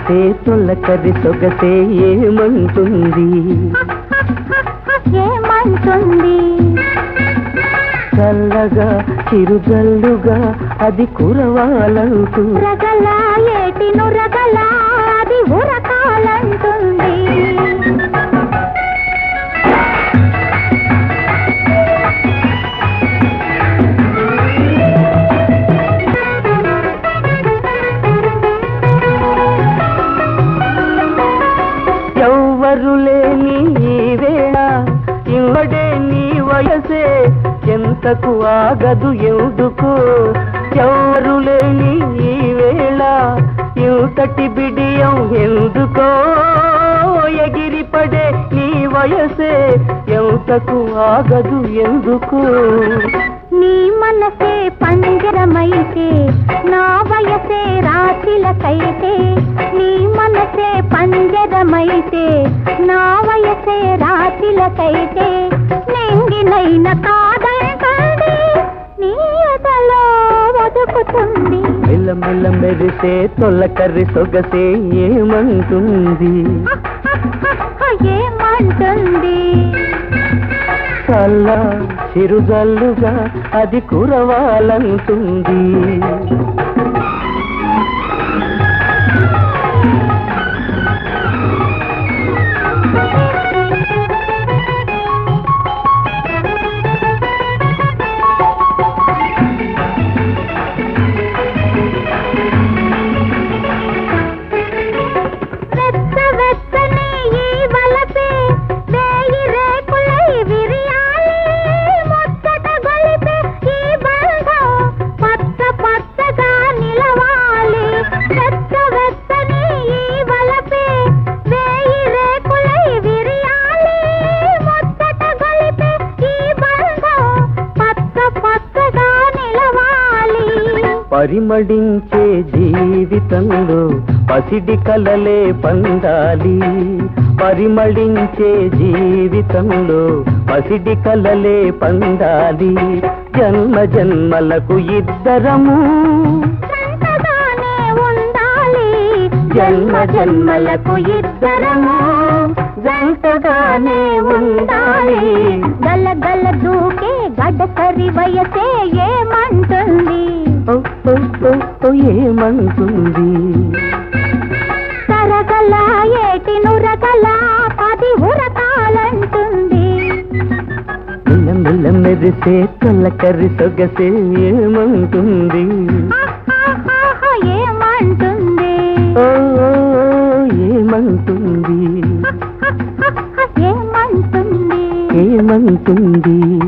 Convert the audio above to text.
మెరిసే తొలకరి సొగసే ఏమంటుంది ఏమంటుంది చల్లగా చిరుజల్లుగా అది కురవాలంటూ రగల ఏటి నురగల అది ఉరకాలంటుంది ఎవ్వరు లేని ఈ వేళ ఇమ్మడే నీ వయసే ఎంతకు ఆగదు ఎందుకు ఎవరు లేని ఈ వేళ ఇంతటి బిడియం ఎందుకో ఎగిరిపడే నీ వయసే ఎంతకు ఆగదు ఎందుకు నీ మనసే పంజరమైతే నా వయసే రాశిలకైతే నీ మనసే పంజరమైతే నా వయసే రాశిలకైతే నింగినైన కాదంటుంది నీ ఎదలో ఒదుకుతుంది మెల్లమెల్ల మెరిసే తొలకర్రి సొగసే ఏమంటుంది ఏమంటుంది చల్ల చిరుజల్లుగా అది కురవాలంటుంది వెచ్చ వెచ్చని ఈ వలపే వేయి రేకులై విరియాలి ముచ్చట గొలిపే ఈ బంధం పచ్చ పచ్చగా నిలవాలి వెచ్చ వెచ్చని ఈ వలపే వేయి రేకులై విరియాలి ముచ్చట గొలిపే ఈ బంధం పచ్చ పచ్చగా నిలవాలి పరిమళించే జీవితంలో పసిడి కలలే పండాలి పరిమళించే జీవితంలో పసిడి కలలే పండాలి జన్మ జన్మలకు ఇద్దరము జంటగానే ఉండాలి జన్మ జన్మలకు ఇద్దరము జంటగానే ఉండాలి గల గల దూకే గడసరి వయసే ఏమంటుంది ఓ, ఓ, ఓ, ఓ, ఏమంటుంది తరగల ఏటి నురగల పది ఉరకాలంటుంది మెల్ల మెల్ల మెరిసే తొలకరి సొగసే ఏమంటుంది ఆహాహాహా, ఏమంటుంది ఓ ఓ, ఏమంటుంది ఏమంటుంది ఏమంటుంది